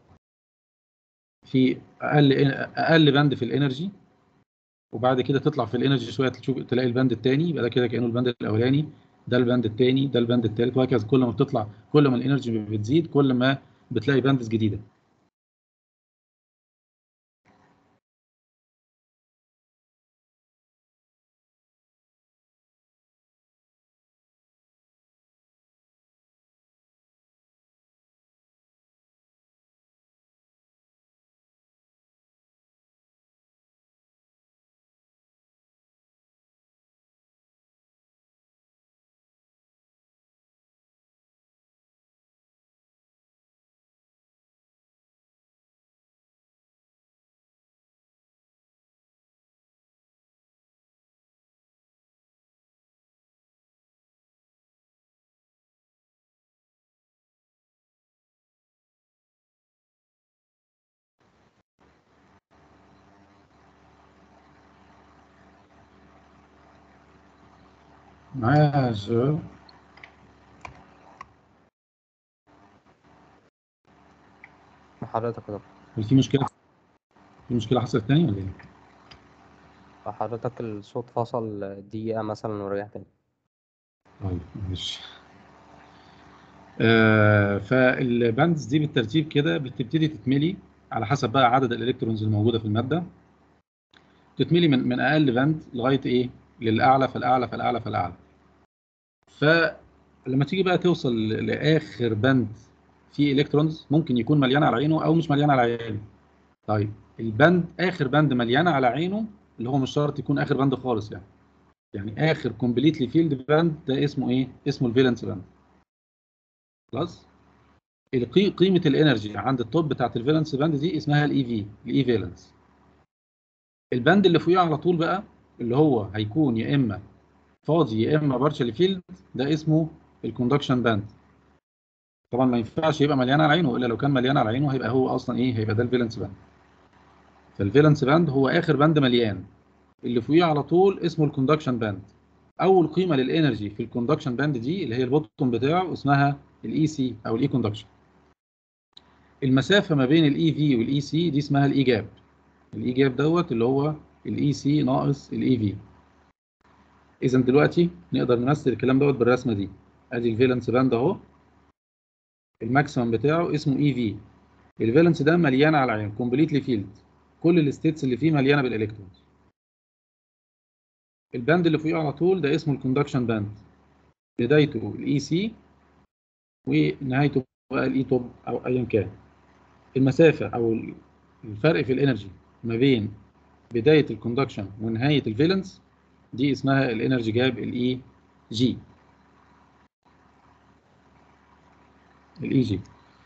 في اقل اقل باند في الانرجي وبعد كده تطلع في الانرجي شويه تشوف تلاقي الباند الثاني يبقى ده كده كانه الباند الاولاني ده الباند الثاني ده الباند الثالث وهكذا كل ما بتطلع كل ما الانرجي بتزيد كل ما بتلاقي باندز جديده معايا يا شباب مع حضرتك يا دكتور هل في مشكلة في مشكلة حصلت تاني ولا ايه؟ حضرتك الصوت فصل دقيقة مثلا ورجع تاني طيب معلش آه فالباندز دي بالترتيب كده بتبتدي تتملي على حسب بقى عدد الالكترونز الموجودة في المادة تتملي من من اقل باند لغاية ايه؟ للاعلى فالاعلى فالاعلى فالاعلى فلما تيجي بقى توصل ل- لاخر باند فيه الكترونز ممكن يكون مليان على عينه او مش مليان على عينه طيب البند اخر بند مليان على عينه اللي هو مش شرط يكون اخر بند خالص يعني يعني اخر كومبليتلي فيلد باند ده اسمه ايه اسمه الفالنس باند خلاص القي- قيمه الانرجي عند التوب بتاعت الفالنس باند دي اسمها الاي في الاي فالنس البند اللي فوقيه على طول بقى اللي هو هيكون يا اما فاضي يا اما بارشلي فيلد ده اسمه الكوندكشن باند طبعا ما ينفعش يبقى مليان على عينه الا لو كان مليان على عينه هيبقى هو اصلا ايه هيبقى ده الفالنس باند فالفالنس باند هو اخر باند مليان اللي فوقيه على طول اسمه الكوندكشن باند اول قيمه للانرجي في الكوندكشن باند دي اللي هي البوتوم بتاعه اسمها الاي سي او الاي كوندكشن المسافه ما بين الاي في والاي سي دي اسمها الاي جاب الاي جاب دوت اللي هو الاي سي ناقص الاي في اذا دلوقتي نقدر نمثل الكلام دوت بالرسمه دي ادي الفالنس باند اهو الماكسيمم بتاعه اسمه اي في الفالنس ده مليان على عين كومبليتلي فيلد كل الستيتس اللي فيه مليانه بالالكترونز الباند اللي فوقيه على طول ده اسمه الكوندكشن باند بدايته الاي سي ونهايته بقى الاي توب او ايا كان المسافه او الفرق في الانرجي ما بين بدايه الكوندكشن ونهايه الفالنس دي اسمها الانرجي جاب الاي جي الاي جي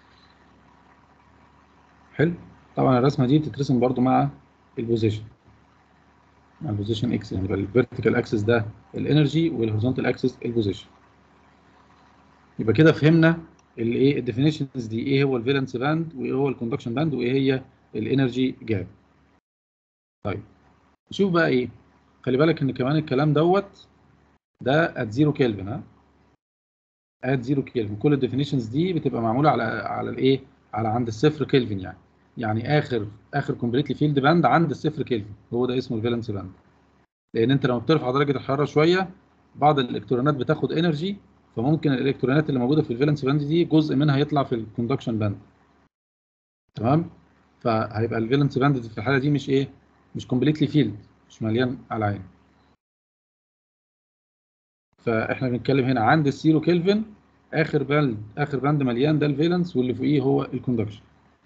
حلو طبعا الرسمه دي بتترسم برضو مع البوزيشن مع البوزيشن اكس يعني يبقى الفيرتيكال اكسس ده الانرجي والهوريزونتال اكسس البوزيشن يبقى كده فهمنا الايه الديفينيشنز دي ايه هو الفالنس باند وايه هو الكوندكشن باند وايه هي الانرجي جاب طيب نشوف بقى ايه خلي بالك ان كمان الكلام دوت ده ات زيرو كيلفن ها ات زيرو كيلفن كل الديفينيشنز دي بتبقى معموله على على الايه على عند الصفر كيلفن يعني يعني اخر اخر كومبليتلي فيلد باند عند الصفر كيلفن هو ده اسمه الفالنس باند لان انت لما بترفع درجه الحراره شويه بعض الالكترونات بتاخد انرجي فممكن الالكترونات اللي موجوده في الفالنس باند دي جزء منها يطلع في الكوندكشن باند تمام فهيبقى الفالنس باند في الحاله دي مش ايه مش كومبليتلي فيلد مش مليان على عين فاحنا بنتكلم هنا عند الزيرو كيلفن اخر باند اخر باند مليان ده الفالنس واللي فوقيه هو الكوندكشن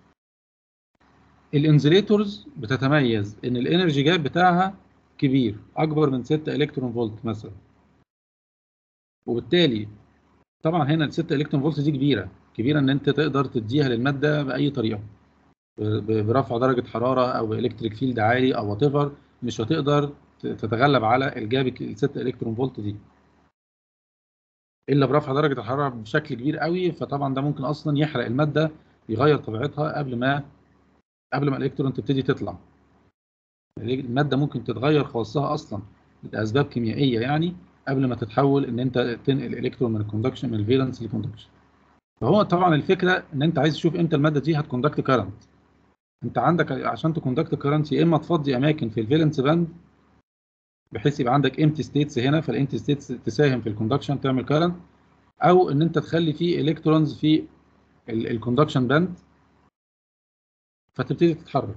الانزليتورز بتتميز ان الانرجي جاب بتاعها كبير اكبر من 6 الكترون فولت مثلا وبالتالي طبعا هنا ال 6 الكترون فولت دي كبيره كبيره ان انت تقدر تديها للماده باي طريقه ب- برفع درجه حراره او الكتريك فيلد عالي او وات مش هتقدر ت- تتغلب على الجاب ال 6 الكترون فولت دي الا برفع درجه الحراره بشكل كبير قوي فطبعا ده ممكن اصلا يحرق الماده يغير طبيعتها قبل ما قبل ما الالكترون تبتدي تطلع الماده ممكن تتغير خواصها اصلا لاسباب كيميائيه يعني قبل ما تتحول ان انت تنقل الكترون من الكوندكشن من الفالنس للكوندكشن فهو طبعا الفكره ان انت عايز تشوف امتى الماده دي هتكوندكت كارنت انت عندك عشان تكوندكت كارنت يا اما تفضي اماكن في الفالنس باند بحيث يبقى عندك امتي ستيتس هنا فالامتي ستيتس تساهم في الكوندكشن تعمل كارنت او ان انت تخلي فيه الكترونز في الكوندكشن باند فتبتدي تتحرك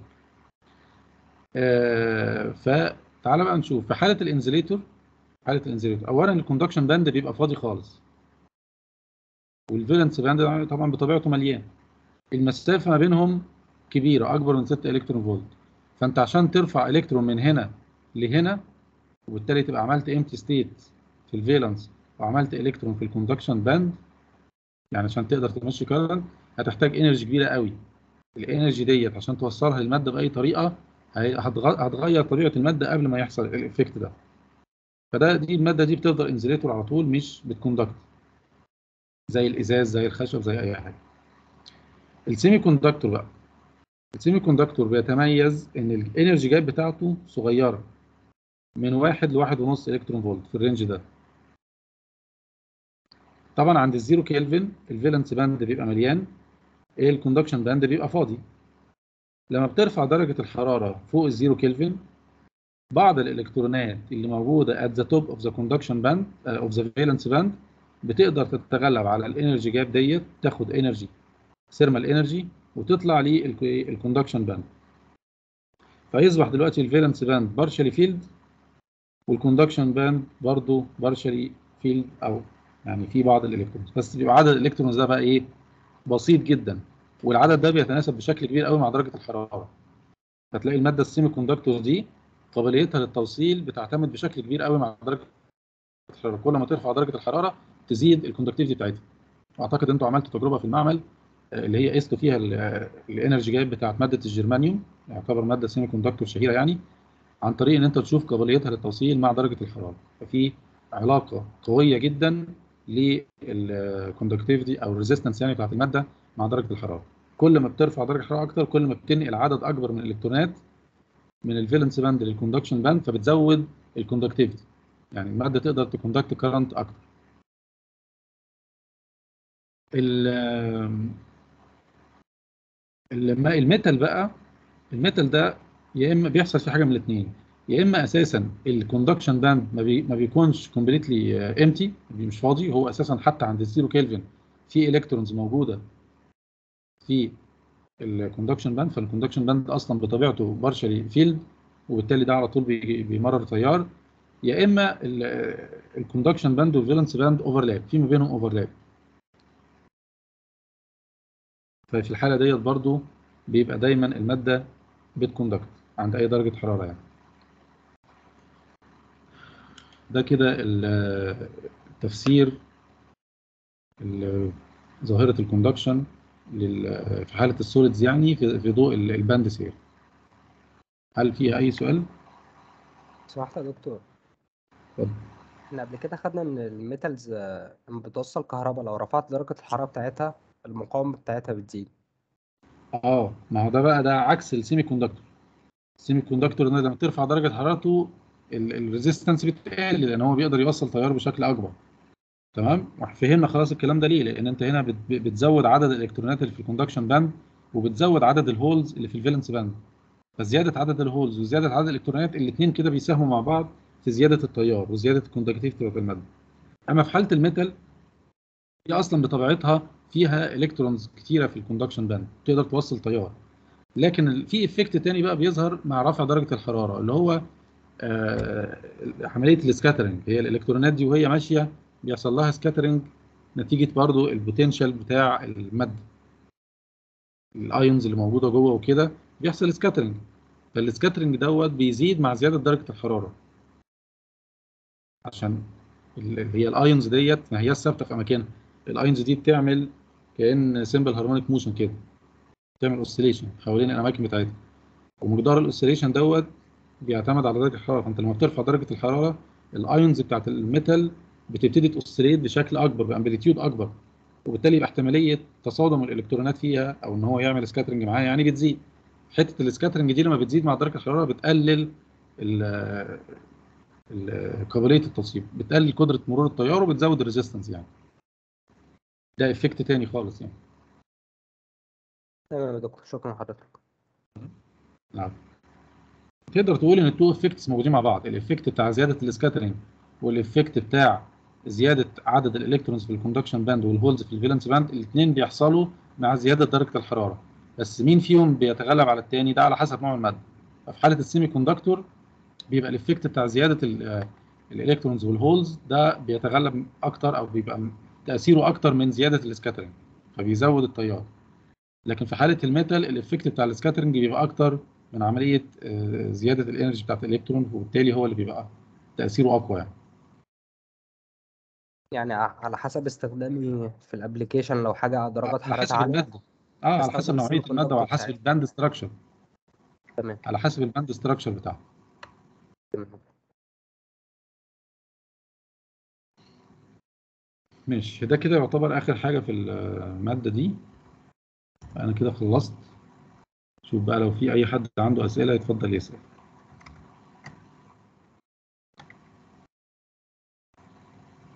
آه فتعالى بقى نشوف في حاله الانزليتور حاله الانزليتور اولا الكوندكشن باند بيبقى فاضي خالص والفالنس باند طبعا بطبيعته مليان المسافه ما بينهم كبيره اكبر من 6 الكترون فولت فانت عشان ترفع الكترون من هنا لهنا وبالتالي تبقى عملت امتي ستيت في الفالنس وعملت الكترون في الكوندكشن باند يعني عشان تقدر تمشي كارنت هتحتاج انرجي كبيره قوي الانرجي ديت عشان توصلها للماده باي طريقه هي- هتغ- هتغير طبيعه الماده قبل ما يحصل الايفكت ده فده دي الماده دي بتفضل انزليتور على طول مش بتكوندكت زي الازاز زي الخشب زي اي حاجه السيمي كوندكتور بقى السيمي كوندكتور بيتميز ان الانرجي جاب بتاعته صغيره من واحد لواحد ونص الكترون فولت في الرينج ده طبعا عند الزيرو كيلفن الفالنس باند بيبقى مليان الكوندكشن باند بيبقى فاضي لما بترفع درجة الحرارة فوق الزيرو كيلفن بعض الالكترونات اللي موجودة at the top of the conduction band uh, of the valence band بتقدر تتغلب على الانرجي جاب ديت تاخد انرجي ثيرمال انرجي وتطلع للكوندكشن باند فيصبح دلوقتي الفالنس باند بارشلي فيلد والكوندكشن باند برضه بارشلي فيلد او يعني في بعض الالكترونز بس بيبقى عدد الالكترونز ده بقى ايه بسيط جدا والعدد ده بيتناسب بشكل كبير قوي مع درجه الحراره فتلاقي الماده السيمي كوندكتور دي قابليتها للتوصيل بتعتمد بشكل كبير قوي مع درجه الحراره كل ما ترفع درجه الحراره تزيد الكوندكتيفيتي بتاعتها واعتقد انتوا عملتوا تجربه في المعمل اللي هي قستوا فيها الانرجي جاب بتاعت ماده الجرمانيوم يعتبر ماده سيمي كوندكتور شهيره يعني عن طريق ان انت تشوف قابليتها للتوصيل مع درجه الحراره ففي علاقه قويه جدا للكوندكتيفيتي او الريزيستنس يعني بتاعت الماده مع درجه الحراره كل ما بترفع درجه الحراره اكتر كل ما بتنقل عدد اكبر من الالكترونات من الفالنس باند للكوندكشن باند فبتزود الكوندكتيفيتي يعني الماده تقدر تكوندكت كرنت اكتر الميتال بقى الميتال ده يا اما بيحصل في حاجه من الاثنين يا اما اساسا الكوندكشن باند ما, بي ما بيكونش كومبليتلي امتي مش فاضي هو اساسا حتى عند الزيرو كيلفن في الكترونز موجوده في الكوندكشن باند فالكوندكشن باند اصلا بطبيعته بارشلي فيلد وبالتالي ده على طول بيمرر تيار يا اما الكوندكشن باند والفالنس باند اوفرلاب في ما بينهم اوفرلاب ففي الحاله ديت برضو بيبقى دايما الماده بتكوندكت عند اي درجه حراره يعني ده كده التفسير ظاهره الكوندكشن في حاله السوليدز يعني في ضوء الباند سير هل في اي سؤال سمحت يا دكتور اتفضل احنا قبل كده خدنا ان الميتالز لما بتوصل كهرباء لو رفعت درجة الحرارة بتاعتها المقاومة بتاعتها بتزيد اه ما هو ده بقى ده عكس السيمي كوندكتور السيمي كوندكتور ده لما ترفع درجه حرارته الريزيستنس بتقل لان هو بيقدر يوصل تيار بشكل اكبر تمام فهمنا خلاص الكلام ده ليه لان انت هنا بت- بتزود عدد الالكترونات اللي في الكوندكشن باند وبتزود عدد الهولز اللي في الفالنس باند فزياده عدد الهولز وزياده عدد الالكترونات الاثنين كده بيساهموا مع بعض في زياده التيار وزياده الكوندكتيفيتي بتاعت الماده اما في حاله الميتال هي اصلا بطبيعتها فيها الكترونز كتيره في الكوندكشن باند تقدر توصل تيار لكن ال- في افكت تاني بقى بيظهر مع رفع درجه الحراره اللي هو آه، عمليه السكاترنج هي الالكترونات دي وهي ماشيه بيحصل لها سكاترنج نتيجه برضو البوتنشال بتاع الماده الايونز اللي موجوده جوه وكده بيحصل سكاترنج فالسكاترنج دوت بيزيد مع زياده درجه الحراره عشان ال- هي الايونز ديت ما هي ثابته في اماكنها الايونز دي بتعمل كان سيمبل هارمونيك موشن كده بتعمل اوسيليشن حوالين الاماكن بتاعتها ومقدار الاوسيليشن دوت بيعتمد على درجه الحراره فانت لما بترفع درجه الحراره الايونز بتاعت الميتال بتبتدي تاوسيليت بشكل اكبر بامبليتيود اكبر وبالتالي يبقى احتماليه تصادم الالكترونات فيها او ان هو يعمل سكاترنج معاها يعني بتزيد حته السكاترنج دي لما بتزيد مع درجه الحراره بتقلل ال- ال- قابليه التصويب بتقلل قدره مرور التيار وبتزود الريزيستنس يعني ده افكت تاني خالص يعني تمام يا دكتور شكرا لحضرتك نعم تقدر تقول ان التو افكتس موجودين مع بعض الافكت بتاع زياده السكاترنج والافكت بتاع زياده عدد الالكترونز في الكوندكشن باند والهولز في الفالنس باند الاثنين بيحصلوا مع زياده درجه الحراره بس مين فيهم بيتغلب على الثاني ده على حسب نوع الماده ففي حاله السيمي كوندكتور بيبقى الافكت بتاع زياده ال- الالكترونز والهولز ده بيتغلب اكتر او بيبقى تاثيره اكتر من زياده السكاترنج فبيزود التيار لكن في حاله الميتال الافكت بتاع السكاترنج بيبقى اكتر من عمليه آه، زياده الانرجي بتاعت الالكترون وبالتالي هو اللي بيبقى تاثيره اقوى يعني يعني ع- على حسب استخدامي في الابليكيشن لو حاجة درجات على حرارتها حسب عالية الماده اه على بستخدم حسب نوعيه السيمي الماده وعلى كوندكتور حسب بتاعتها. الباند ستراكشر تمام على حسب الباند ستراكشر بتاعها تمام ماشي ده كده يعتبر اخر حاجه في الماده دي انا كده خلصت شوف بقى لو في اي حد عنده اسئله يتفضل يسال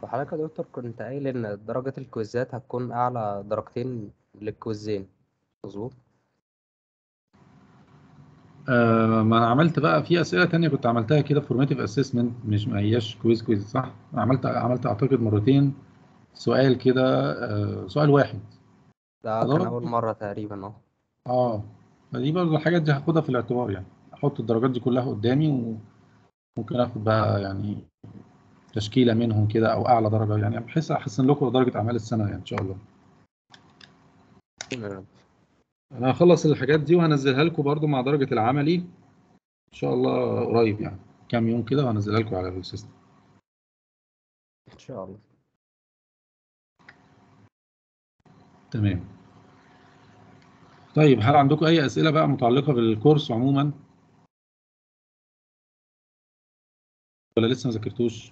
وحضرتك يا دكتور كنت قايل إن درجة الكويزات هتكون أعلى درجتين للكويزين مظبوط؟ آه ما انا عملت بقى في اسئله تانية كنت عملتها كده فورماتيف اسسمنت مش ما هياش كويز كويز صح عملت عملت اعتقد مرتين سؤال كده آه سؤال واحد ده خلاص. كان أول مرة تقريبا اه اه فدي برضه الحاجات دي هاخدها في الاعتبار يعني احط الدرجات دي كلها قدامي وممكن اخد بقى يعني تشكيله منهم كده او اعلى درجه يعني بحيث احسن لكم درجه اعمال السنه يعني ان شاء الله تمام. انا هخلص الحاجات دي وهنزلها لكم برضو مع درجة العملي ان شاء الله قريب يعني كام يوم كده وهنزلها لكم على السيستم إن شاء الله تمام طيب هل عندكم اي اسئلة بقى متعلقة بالكورس عموما ولا لسه ما ذاكرتوش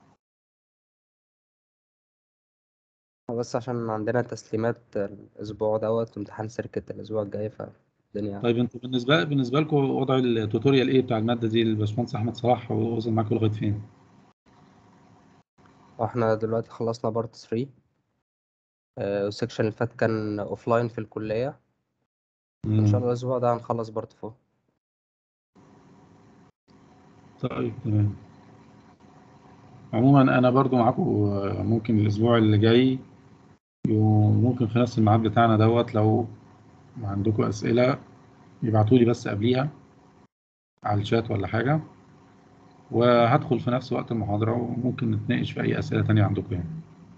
بس عشان عندنا تسليمات الأسبوع دوت وامتحان سيركت الأسبوع الجاي فالدنيا طيب انتوا بالنسبة بالنسبة لكم وضع التوتوريال ايه بتاع المادة دي الباشمهندس احمد صلاح وصل معاكم لغاية فين واحنا دلوقتي خلصنا بارت 3 آه، والسكشن اللي فات كان اوفلاين في الكلية ان شاء الله الاسبوع ده هنخلص بارت 4 طيب تمام عموما انا برضو معاكم ممكن الاسبوع اللي جاي وممكن في نفس الميعاد بتاعنا دوت لو عندكم اسئله يبعتوا لي بس قبليها على الشات ولا حاجه وهدخل في نفس وقت المحاضره وممكن نتناقش في اي اسئله تانية عندكم يعني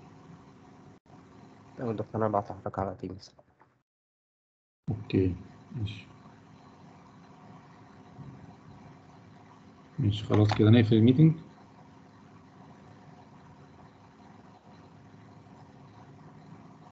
تمام دكتور انا بعت لحضرتك على تيمز اوكي ماشي ماشي خلاص كده نقفل الميتنج